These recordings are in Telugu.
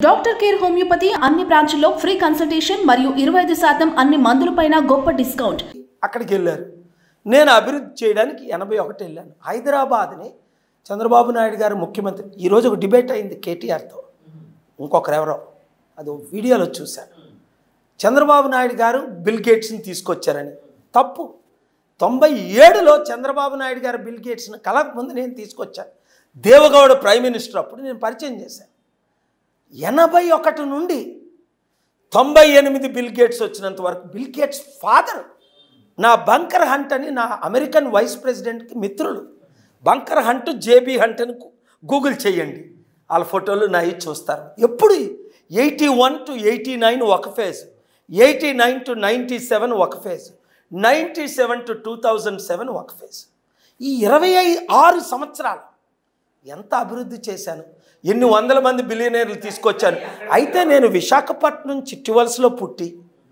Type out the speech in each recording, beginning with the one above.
డాక్టర్ కేర్ హోమియోపతి అన్ని బ్రాంచ్ల్లో ఫ్రీ కన్సల్టేషన్ మరియు ఇరవై ఐదు శాతం అన్ని మందులపైన గొప్ప డిస్కౌంట్ అక్కడికి వెళ్ళారు నేను అభివృద్ధి చేయడానికి ఎనభై ఒకటి వెళ్ళాను హైదరాబాద్ని చంద్రబాబు నాయుడు గారు ముఖ్యమంత్రి ఈరోజు ఒక డిబేట్ అయింది కేటీఆర్తో ఇంకొకరు ఎవరో అది ఒక వీడియోలో చూశాను చంద్రబాబు నాయుడు గారు బిల్ గేట్స్ని తీసుకొచ్చారని తప్పు తొంభై ఏడులో చంద్రబాబు నాయుడు గారు బిల్ గేట్స్ని కలక ముందు నేను తీసుకొచ్చాను దేవగౌడ ప్రైమ్ మినిస్టర్ అప్పుడు నేను పరిచయం చేశాను ఎనభై ఒకటి నుండి తొంభై ఎనిమిది బిల్ గేట్స్ వచ్చినంత వరకు బిల్ గేట్స్ ఫాదర్ నా బంకర్ హంట్ అని నా అమెరికన్ వైస్ ప్రెసిడెంట్కి మిత్రులు బంకర్ హంట్ జేబీ హంట్ అని గు- గూగుల్ చేయండి వాళ్ళ ఫోటోలు నా ఇచ్చి చూస్తారు ఎప్పుడు eighty one to eighty nine ఒక phase eighty nine to ninety seven ఒక phase ninety seven to two thousand seven ఒక ఫేజ్ ఈ ఇరవై ఐదు ఆరు సంవత్సరాలు ఎంత అభివృద్ధి చేశాను ఎన్ని వందల మంది బిలియనీర్లు తీసుకొచ్చాను అయితే నేను విశాఖపట్నం చిట్టివలసలో పుట్టి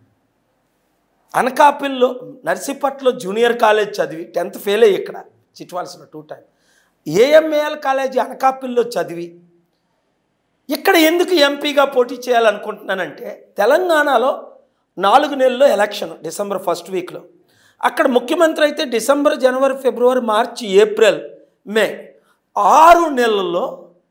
అనకాపల్లిలో నర్సీపట్లో జూనియర్ కాలేజ్ చదివి టెన్త్ ఫెయిల్ అయ్యి ఇక్కడ చిట్టివలసలో టూ టైం ఏఎంఏఎల్ కాలేజీ అనకాపల్లిలో చదివి ఇక్కడ ఎందుకు ఎంపీగా పోటీ చేయాలనుకుంటున్నానంటే తెలంగాణలో నాలుగు నెలల్లో ఎలక్షన్ డిసెంబర్ ఫస్ట్ వీక్లో అక్కడ ముఖ్యమంత్రి అయితే డిసెంబర్ జనవరి ఫిబ్రవరి మార్చి ఏప్రిల్ మే ఆరు నెలల్లో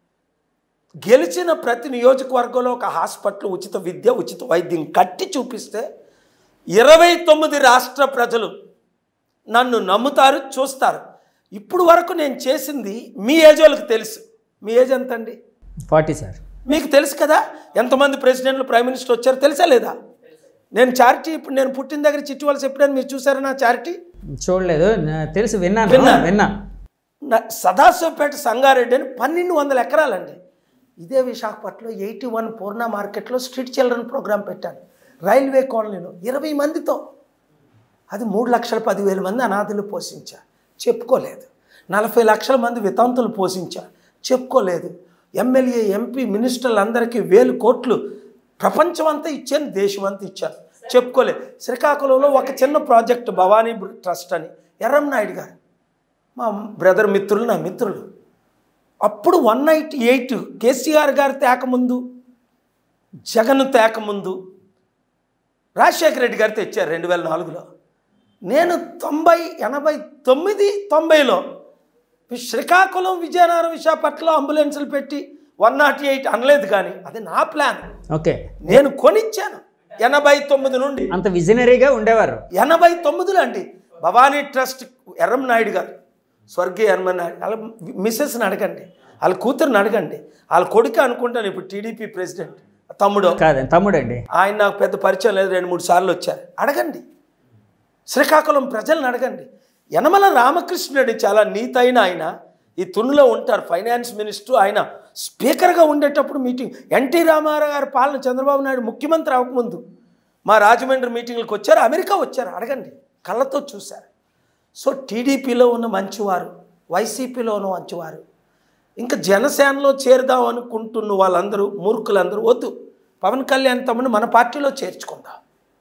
గెలిచిన ప్రతి నియోజకవర్గంలో ఒక హాస్పిటల్ ఉచిత విద్య ఉచిత వైద్యం కట్టి చూపిస్తే ఇరవై తొమ్మిది రాష్ట్ర ప్రజలు నన్ను నమ్ముతారు చూస్తారు ఇప్పుడు వరకు నేను చేసింది మీ ఏజ్ వాళ్ళకి తెలుసు మీ ఏజ్ ఎంత అండి ఫార్టీ సార్ మీకు తెలుసు కదా ఎంతమంది ప్రెసిడెంట్లు ప్రైమ్ మినిస్టర్ వచ్చారో తెలుసా లేదా నేను చారిటీ ఇప్పుడు నేను పుట్టిన దగ్గర చిట్టి వలస ఎప్పుడైనా మీరు చూసారా నా చారిటీ చూడలేదు నా- తెలుసు విన్నాను విన్నా. విన్నా నా సదాశివపేట సంగారెడ్డి అని పన్నెండు వందల ఎకరాలండి ఇదే విశాఖపట్నంలో ఎయిటీ వన్ పూర్ణ మార్కెట్లో స్ట్రీట్ చిల్డ్రన్ ప్రోగ్రాం పెట్టాను రైల్వే కాలనీలో ఇరవై మందితో అది మూడు లక్షల పదివేల మంది అనాథులు పోషించా చెప్పుకోలేదు నలభై లక్షల మంది వితంతులు పోషించా చెప్పుకోలేదు ఎమ్మెల్యే ఎంపీ మినిస్టర్లు అందరికీ వేలు కోట్లు ప్రపంచం అంతా ఇచ్చాను దేశం అంతా ఇచ్చాను చెప్పుకోలేదు శ్రీకాకుళంలో ఒక చిన్న ప్రాజెక్ట్ భవానీ ట్రస్ట్ అని ఎర్రం నాయుడు గారు మా బ్రదర్ మిత్రులు నా మిత్రులు అప్పుడు వన్ నైంటీ ఎయిట్ కేసీఆర్ గారు తేకముందు జగన్ తేకముందు రాజశేఖర రెడ్డి గారు తెచ్చారు రెండు వేల నాలుగులో నేను తొంభై ఎనభై తొమ్మిది తొంభైలో శ్రీకాకుళం విజయనగరం విశాఖపట్నంలో అంబులెన్సులు పెట్టి వన్ నాట్ ఎయిట్ అనలేదు కానీ అది నా ప్లాన్ ఓకే నేను కొనిచ్చాను ఎనభై తొమ్మిది నుండి అంత విజనరీగా ఉండేవారు ఎనభై తొమ్మిదిలో అండి భవానీ ట్రస్ట్ ఎర్రం నాయుడు గారు స్వర్గీయ ఎర్రం నాయుడు వాళ్ళ మిస్సెస్ని అడగండి వాళ్ళ కూతురుని అడగండి వాళ్ళ కొడుకు అనుకుంటాను ఇప్పుడు టీడీపీ ప్రెసిడెంట్ తమ్ముడు కాదండి తమ్ముడండి ఆయన నాకు పెద్ద పరిచయం లేదు రెండు మూడు సార్లు వచ్చారు అడగండి శ్రీకాకుళం ప్రజలను అడగండి యనమల రామకృష్ణుడి చాలా నీతైన ఆయన ఈ తునిలో ఉంటారు ఫైనాన్స్ మినిస్టర్ ఆయన స్పీకర్గా ఉండేటప్పుడు మీటింగ్ ఎన్టీ రామారావు గారి పాలన చంద్రబాబు నాయుడు ముఖ్యమంత్రి అవ్వకముందు మా రాజమండ్రి మీటింగ్లకు వచ్చారు అమెరికా వచ్చారు అడగండి కళ్ళతో చూశారు సో టీడీపీలో ఉన్న మంచివారు వైసీపీలో ఉన్న మంచివారు ఇంకా జనసేనలో చేరుదాం అనుకుంటున్న వాళ్ళందరూ మూర్ఖులందరూ వద్దు పవన్ కళ్యాణ్ తమ్ముని మన పార్టీలో చేర్చుకుందాం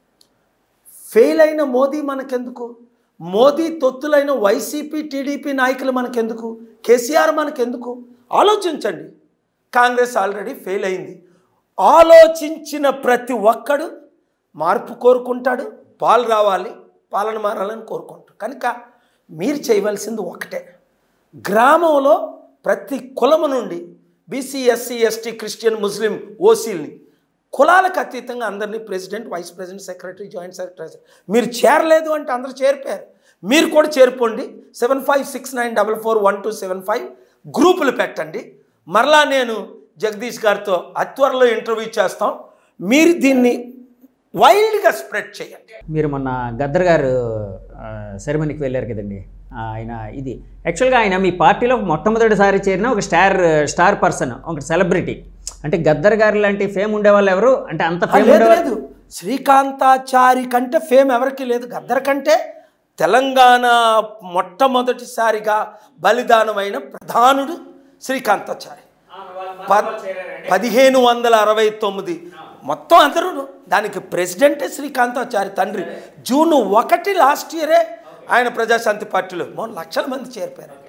ఫెయిల్ అయిన మోదీ మనకెందుకు మోదీ తొత్తులైన వైసీపీ టీడీపీ నాయకులు మనకెందుకు కేసీఆర్ మనకెందుకు ఆలోచించండి కాంగ్రెస్ ఆల్రెడీ ఫెయిల్ అయింది ఆలోచించిన ప్రతి ఒక్కడు మార్పు కోరుకుంటాడు పాలు రావాలి పాలన మారాలని కోరుకుంటాడు కనుక మీరు చేయవలసింది ఒకటే గ్రామంలో ప్రతి కులము నుండి BC SC ST Christian Muslim ఓసీల్ని కులాలకు అతీతంగా అందరినీ president vice president secretary joint secretary మీరు చేరలేదు అంటే అందరూ చేరిపోయారు మీరు కూడా చేరిపోండి seven five six nine double four one two seven five గ్రూపులు పెట్టండి మరలా నేను జగదీష్ గారితో అత్వరలో ఇంటర్వ్యూ చేస్తాం మీరు దీన్ని వైల్డ్గా స్ప్రెడ్ చేయండి మీరు మొన్న గద్దర్ గారు సెరమనీకి వెళ్ళారు కదండి ఆ, ఆయన ఇది యాక్చువల్గా ఆయన మీ పార్టీలో మొట్టమొదటిసారి చేరిన ఒక స్టార్ స్టార్ పర్సన్ ఒక సెలబ్రిటీ అంటే గద్దర్ గారు లాంటి ఫేమ్ ఉండేవాళ్ళు ఎవరు అంటే అంత ఆ, ఫేమ్ లేదు ఉండేవాళ్ళు లేదు శ్రీకాంతాచారి కంటే ఫేమ్ ఎవరికి లేదు గద్దర్ కంటే తెలంగాణ మొట్టమొదటిసారిగా బలిదానమైన ప్రధానుడు శ్రీకాంతాచారి ప- పదిహేను వందల అరవై తొమ్మిది మొత్తం అందరూ దానికి ప్రెసిడెంటే శ్రీకాంతాచారి తండ్రి జూన్ ఒకటి లాస్ట్ ఇయరే ఆయన ప్రజాశాంతి పార్టీలో మొన్న లక్షల మంది చేరిపోయారు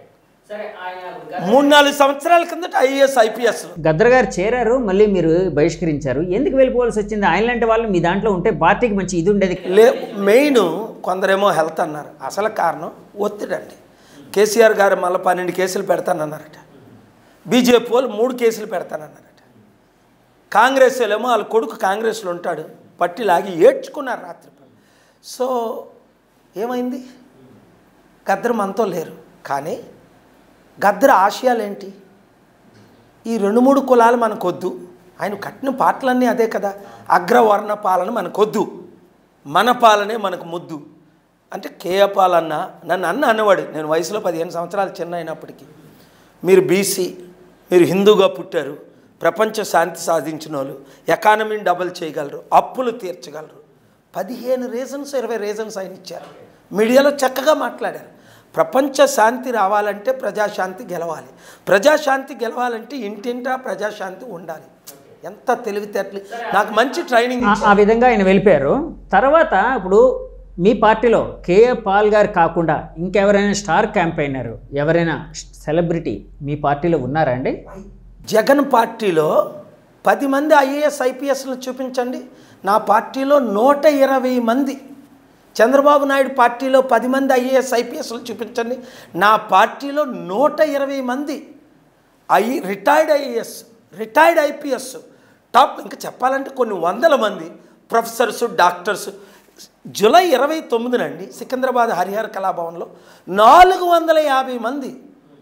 మూడు నాలుగు సంవత్సరాల కిందట ఐఏఎస్ ఐపీఎస్ గద్దర్ గారు చేరారు మళ్ళీ మీరు బహిష్కరించారు ఎందుకు వెళ్ళిపోవాల్సి వచ్చింది ఆయన లాంటి వాళ్ళు మీ దాంట్లో ఉంటే పార్టీకి మంచి ఇది ఉండేది లే మెయిన్ కొందరేమో హెల్త్ అన్నారు అసలు కారణం ఒత్తిడి అండి కేసీఆర్ గారు మళ్ళీ పన్నెండు కేసులు పెడతానన్నారట బీజేపీ వాళ్ళు మూడు కేసులు పెడతానన్నారట కాంగ్రెస్ వాళ్ళేమో వాళ్ళ కొడుకు కాంగ్రెస్లో ఉంటాడు పట్టి లాగి ఏడ్చుకున్నారు రాత్రి సో ఏమైంది గద్దరు మనతో లేరు కానీ గద్దరు ఆశయాలు ఏంటి ఈ రెండు మూడు కులాలు మనకొద్దు ఆయన కట్టిన పాటలన్నీ అదే కదా అగ్రవర్ణ పాలన మనకొద్దు మన పాలనే మనకు ముద్దు అంటే కేయ పాలన్న నన్ను అన్న అన్నవాడు నేను వయసులో పదిహేను సంవత్సరాలు చిన్న అయినప్పటికీ మీరు బీసీ మీరు హిందూగా పుట్టారు ప్రపంచ శాంతి సాధించిన వాళ్ళు ఎకానమీని డబుల్ చేయగలరు అప్పులు తీర్చగలరు పదిహేను రీజన్స్ ఇరవై రీజన్స్ ఆయన ఇచ్చారు మీడియాలో చక్కగా మాట్లాడారు ప్రపంచ శాంతి రావాలంటే ప్రజాశాంతి గెలవాలి ప్రజాశాంతి గెలవాలంటే ఇంటింటా ప్రజాశాంతి ఉండాలి ఎంత తెలివితేటలు నాకు మంచి ట్రైనింగ్ ఆ- ఆ విధంగా ఆయన వెళ్ళిపోయారు తర్వాత ఇప్పుడు మీ పార్టీలో కేఏ పాల్ గారు కాకుండా ఇంకెవరైనా స్టార్ క్యాంపెయినర్ ఎవరైనా సెలబ్రిటీ మీ పార్టీలో ఉన్నారా అండి జగన్ పార్టీలో పది మంది ఐఏఎస్ ఐపీఎస్లు చూపించండి నా పార్టీలో నూట ఇరవై మంది చంద్రబాబు నాయుడు పార్టీలో పది మంది ఐఏఎస్ ఐపీఎస్లు చూపించండి నా పార్టీలో నూట ఇరవై మంది I retired IAS retired IPS top ఇంకా చెప్పాలంటే కొన్ని వందల మంది ప్రొఫెసర్స్ డాక్టర్స్ జూలై ఇరవై తొమ్మిదినండి సికింద్రాబాద్ హరిహర కళాభవన్లో నాలుగు వందల యాభై మంది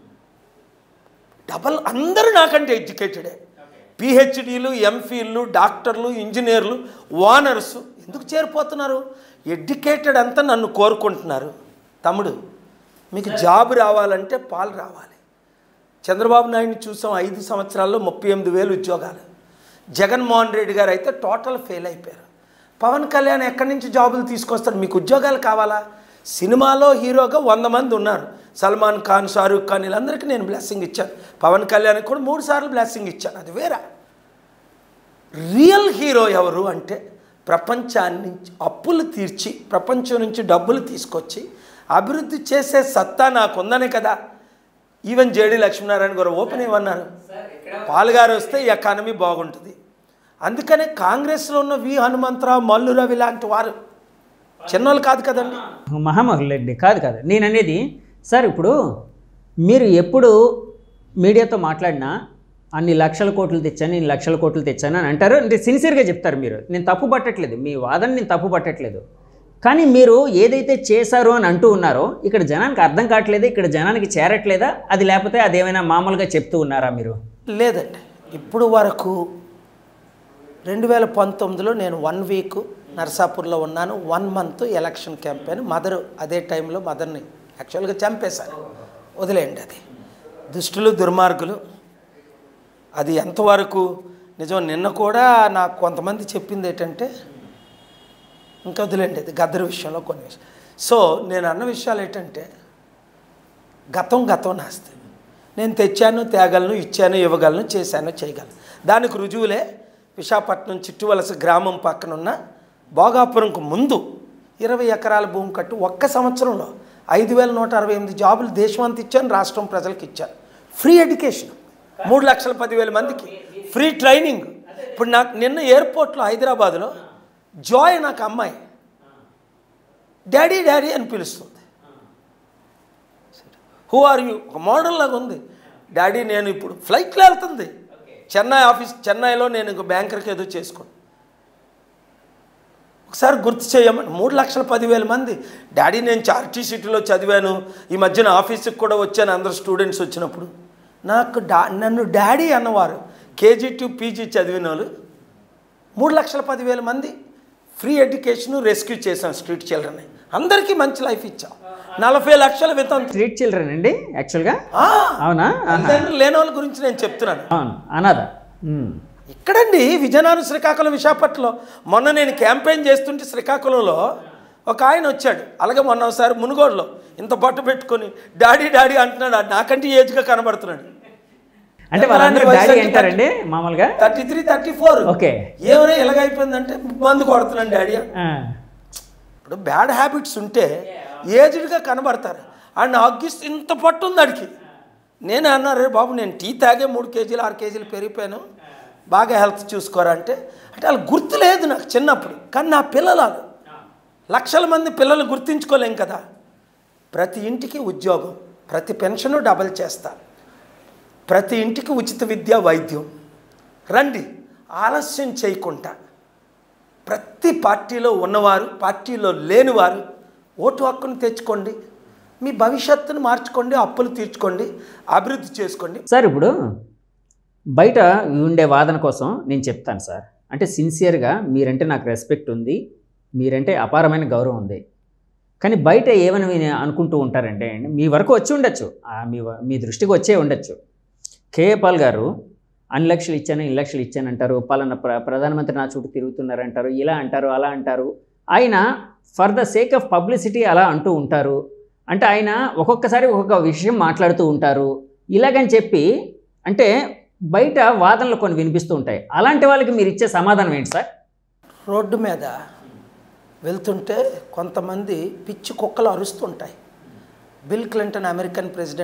డబల్ అందరూ నాకంటే ఎడ్యుకేటెడే పిహెచ్డీలు ఎంఫీలు డాక్టర్లు ఇంజనీర్లు ఓనర్స్ ఎందుకు చేరిపోతున్నారు ఎడ్యుకేటెడ్ అంతా నన్ను కోరుకుంటున్నారు తమ్ముడు మీకు జాబ్ రావాలంటే పాలు రావాలి చంద్రబాబు నాయుడిని చూసాం ఐదు సంవత్సరాల్లో ముప్పై ఎనిమిది వేలు ఉద్యోగాలు జగన్మోహన్ రెడ్డి గారు అయితే టోటల్ ఫెయిల్ అయిపోయారు పవన్ కళ్యాణ్ ఎక్కడి నుంచి జాబులు తీసుకొస్తాడు మీకు ఉద్యోగాలు కావాలా సినిమాలో హీరోగా వంద మంది ఉన్నారు సల్మాన్ ఖాన్ షారూక్ ఖాన్ వీళ్ళందరికీ నేను బ్లెస్సింగ్ ఇచ్చాను పవన్ కళ్యాణ్కి కూడా మూడు సార్లు బ్లెస్సింగ్ ఇచ్చాను అది వేరే రియల్ హీరో ఎవరు అంటే ప్రపంచాన్ని నుంచి అప్పులు తీర్చి ప్రపంచం నుంచి డబ్బులు తీసుకొచ్చి అభివృద్ధి చేసే సత్తా నాకుందనే కదా ఈవెన్ జేడి లక్ష్మీనారాయణ గారు ఓపెన్ ఏమన్నారు పాలుగారు వస్తే ఈ ఎకానమీ బాగుంటుంది అందుకనే కాంగ్రెస్లో ఉన్న వి హనుమంతరావు మల్లు రవి లాంటి వారు చిన్నోళ్ళు కాదు కదండి మహామహులెడ్డి కాదు కాదు నేను అనేది సార్ ఇప్పుడు మీరు ఎప్పుడు మీడియాతో మాట్లాడినా అన్ని లక్షల కోట్లు తెచ్చాను ఇన్ని లక్షల కోట్లు తెచ్చాను అని అంటారు అంటే సిన్సియర్గా చెప్తారు మీరు నేను తప్పు పట్టట్లేదు మీ వాదన నేను తప్పు పట్టట్లేదు కానీ మీరు ఏదైతే చేశారో అని అంటూ ఉన్నారో ఇక్కడ జనానికి అర్థం కావట్లేదు ఇక్కడ జనానికి చేరట్లేదా అది లేకపోతే అదేమైనా మామూలుగా చెప్తూ ఉన్నారా మీరు లేదండి ఇప్పుడు వరకు రెండు వేల పంతొమ్మిదిలో నేను వన్ వీక్ నర్సాపూర్లో ఉన్నాను one month election campaign mother అదే టైంలో మదర్ని యాక్చువల్గా చంపేశారు వదిలేయండి అది దుష్టులు దుర్మార్గులు అది ఎంతవరకు నిజం నిన్న కూడా నాకు కొంతమంది చెప్పింది ఏంటంటే ఇంకా వదిలేండి అది గద్దరు విషయంలో కొన్ని విషయం సో నేను అన్న విషయాలు ఏంటంటే గతం గతం నాస్తి నేను తెచ్చాను తేగలను ఇచ్చాను ఇవ్వగలను చేశాను చేయగలను దానికి రుజువులే విశాఖపట్నం చిట్టువలస గ్రామం పక్కన ఉన్న భోగాపురంకు ముందు ఇరవై ఎకరాల భూమి కట్టు ఒక్క సంవత్సరంలో ఐదు వేల నూట అరవై ఎనిమిది జాబులు దేశం అంతా ఇచ్చాను రాష్ట్రం ప్రజలకు ఇచ్చాను ఫ్రీ ఎడ్యుకేషన్ మూడు లక్షల పదివేల మందికి ఫ్రీ ట్రైనింగ్ ఇప్పుడు నాకు నిన్న ఎయిర్పోర్ట్లో హైదరాబాద్లో జాయ్ నాకు అమ్మాయి డాడీ డాడీ అని పిలుస్తుంది హూ ఆర్ యూ ఒక మోడల్ లాగా ఉంది డాడీ నేను ఇప్పుడు ఫ్లైట్లో వెళ్తుంది చెన్నై ఆఫీస్ చెన్నైలో నేను ఇంకో బ్యాంకర్కి ఏదో చేసుకోను ఒకసారి గుర్తు చేయమని మూడు లక్షల పదివేల మంది డాడీ నేను చారిటీ సిటీలో చదివాను ఈ మధ్యన ఆఫీస్కి కూడా వచ్చాను అందరు స్టూడెంట్స్ వచ్చినప్పుడు నాకు డా నన్ను డాడీ అన్నవారు కేజీ టు పీజీ చదివిన వాళ్ళు మూడు లక్షల పదివేల మంది ఫ్రీ ఎడ్యుకేషన్ రెస్క్యూ చేశాం స్ట్రీట్ చిల్డ్రన్ని అందరికీ మంచి లైఫ్ ఇచ్చాం నలభై లక్షల వితం స్ట్రీట్ చిల్డ్రన్ అండి యాక్చువల్గా అవునా ఆహా. తల్లిదండ్రులు లేని వాళ్ళ గురించి నేను చెప్తున్నాను అవును అనాథ ఉమ్. ఇక్కడండి విజయనగరం శ్రీకాకుళం విశాఖపట్నంలో మొన్న నేను క్యాంపెయిన్ చేస్తుంటే శ్రీకాకుళంలో ఒక ఆయన వచ్చాడు అలాగే మొన్న ఒకసారి మునుగోడులో ఇంత బట్ట పెట్టుకొని డాడీ డాడీ అంటున్నాడు ఆ నాకంటే ఏజ్గా కనబడుతున్నాడు అంటే వాళ్ళందరూ డాడీ అంటారండి మామూలుగా thirty three thirty four okay ఏమైనా ఎలాగైపోయిందంటే మందు కొడుతున్నాను డాడీ అని. ఆ. ఇప్పుడు బ్యాడ్ హ్యాబిట్స్ ఉంటే ఏజ్డ్గా కనబడతారు అండ్ అగ్గిస్తూ ఇంత పట్టు ఉంది అడికి నేను అన్నారు బాబు నేను టీ తాగే మూడు కేజీలు ఆరు కేజీలు పెరిగిపోయాను బాగా హెల్త్ చూసుకోరా అంటే అంటే వాళ్ళు గుర్తు లేదు నాకు చిన్నప్పుడు కానీ నా పిల్లలు వాళ్ళు లక్షల మంది పిల్లలు గుర్తించుకోలేం కదా ప్రతి ఇంటికి ఉద్యోగం ప్రతి పెన్షను డబల్ చేస్తా ప్రతి ఇంటికి ఉచిత విద్య వైద్యం రండి ఆలస్యం చేయకుండా ప్రతి పార్టీలో ఉన్నవారు పార్టీలో లేనివారు ఓటు హక్కును తెచ్చుకోండి మీ భవిష్యత్తును మార్చుకోండి అప్పులు తీర్చుకోండి అభివృద్ధి చేసుకోండి సార్ ఇప్పుడు బయట ఉండే వాదన కోసం నేను చెప్తాను సార్ అంటే సిన్సియర్గా మీరంటే నాకు రెస్పెక్ట్ ఉంది మీరంటే అపారమైన గౌరవం ఉంది కానీ బయట ఏమని విని- అనుకుంటూ ఉంటారంటే అండి మీ వరకు వచ్చి ఉండొచ్చు ఆ మీ వ- మీ దృష్టికి వచ్చే ఉండొచ్చు కేఏ పాల్ గారు అన్ని లక్షలు ఇచ్చాను ఇన్ని లక్షలు ఇచ్చాను అంటారు పలానా ప్ర ప్రధానమంత్రి నా చుట్టూ తిరుగుతున్నారు అంటారు ఇలా అంటారు అలా అంటారు ఆయన for the sake of publicity అలా అంటూ ఉంటారు అంటే ఆయన ఒక్కొక్కసారి ఒక్కొక్క విషయం మాట్లాడుతూ ఉంటారు ఇలాగని చెప్పి అంటే బయట వాదనలు కొన్ని వినిపిస్తూ ఉంటాయి అలాంటి వాళ్ళకి మీరు ఇచ్చే సమాధానం ఏంటి సార్ రోడ్డు మీద వెళ్తుంటే కొంతమంది పిచ్చి కుక్కలు అరుస్తుంటాయి బిల్ క్లింటన్ అమెరికన్ ప్రెసిడెంట్